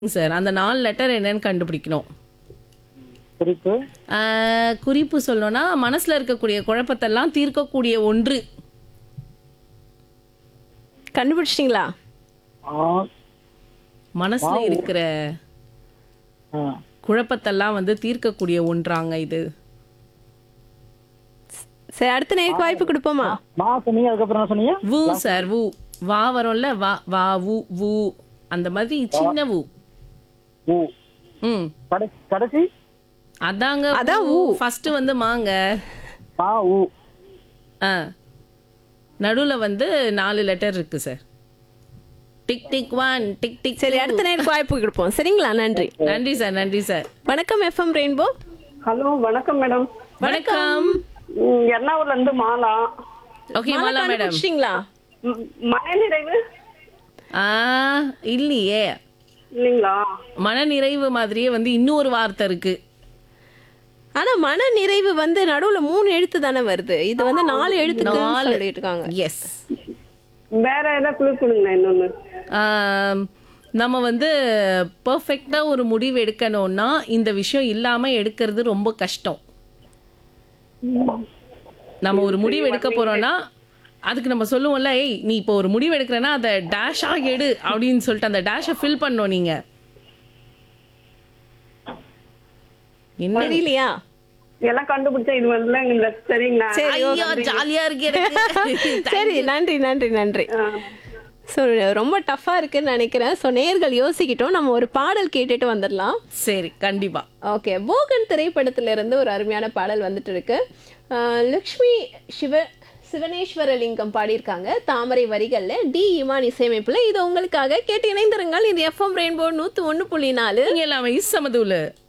Sir அந்த நாலு letter என்னன்னு கண்டுபிடிக்கணும் குறிப்பு ஆஹ், குறிப்பு சொல்லணும்னா மனசுல இருக்கக்கூடிய குழப்பத்தெல்லாம் தீர்க்கக்கூடிய ஒன்று கண்டுபிடிச்சிட்டிங்களா ஆ மனசுல இருக்கிற ஆ. குழப்பத்தெல்லாம் வந்து தீர்க்கக்கூடிய ஒன்றாங்க இது சரி அடுத்த நேருக்கு வாய்ப்பு கொடுப்போமா மா சொன்னீங்க அதுக்கப்புறம் என்ன சொன்னீங்க வு சார் வு வா வரும்ல வா வா வு வு அந்த மாதிரி சின்ன வு ஊ ம் கடைசி கடைசி அதாங்க அதான் வு ஃபர்ஸ்ட் வந்து மாங்க மா ஊ ஆ நடுவுல வந்து நாலு லெட்டர் இருக்கு sir tick tick one tick tick சரி அடுத்த நேருக்கு வாய்ப்பு கொடுப்போம் சரிங்களா நன்றி நன்றி சார் நன்றி சார் வணக்கம் எஃப்எம் ரெயின்போ ஹலோ வணக்கம் மேடம் வணக்கம் ம், எர்ணாகுளம்ல இருந்து மாலா ஓகே மாலா மேடம் கண்டுபிடிச்சிட்டிங்களா ம், மனநிறைவு ஆ இல்லையே இல்லைங்களா மனநிறைவு மாதிரியே வந்து இன்னொரு வார்த்தை இருக்கு ஆனா மன நிறைவு வந்து நடுவுல மூணு எழுத்து தானே வருது இது வந்து நாலு எழுத்து நாலு சொல்லிட்டு இருக்காங்க எஸ் வேற ஏதாவது குழு கொடுங்களேன் இன்னொன்னு நம்ம வந்து பர்ஃபெக்டாக ஒரு முடிவு எடுக்கணும்னா இந்த விஷயம் இல்லாமல் எடுக்கிறது ரொம்ப கஷ்டம் நம்ம ஒரு முடிவு எடுக்க போறோம்னா அதுக்கு நம்ம சொல்லுவோம்ல ஏய் நீ இப்போ ஒரு முடிவு எடுக்கிறேன்னா அதை டேஷாக எடு அப்படின்னு சொல்லிட்டு அந்த டேஷை ஃபில் பண்ணணும் நீங்க என்ன தெரியலையா எல்லாம் கண்டுபிடிச்சா இது வந்து இல்ல சரிங்களா சரி ஐயோ ஜாலியா இருக்கு எனக்கு. சரி நன்றி நன்றி நன்றி ஸோ ரொம்ப டஃப்பாக இருக்குன்னு நினைக்கிறேன் ஸோ நேர்கள் யோசிக்கிட்டோம் நம்ம ஒரு பாடல் கேட்டுட்டு வந்துடலாம் சரி கண்டிப்பா ஓகே போகன் திரைப்படத்துல இருந்து ஒரு அருமையான பாடல் வந்துட்டு இருக்கு அஹ் லக்ஷ்மி சிவ சிவனேஸ்வரலிங்கம் பாடியிருக்காங்க தாமரை வரிகள்ல டி இமான் இசையமைப்புல இது உங்களுக்காக கேட்டு இணைந்திருங்கள் இது எஃப்எம் ரெயின்போ நூத்து ஒன்று புள்ளி நாலு நீங்க எல்லாமே சமதுல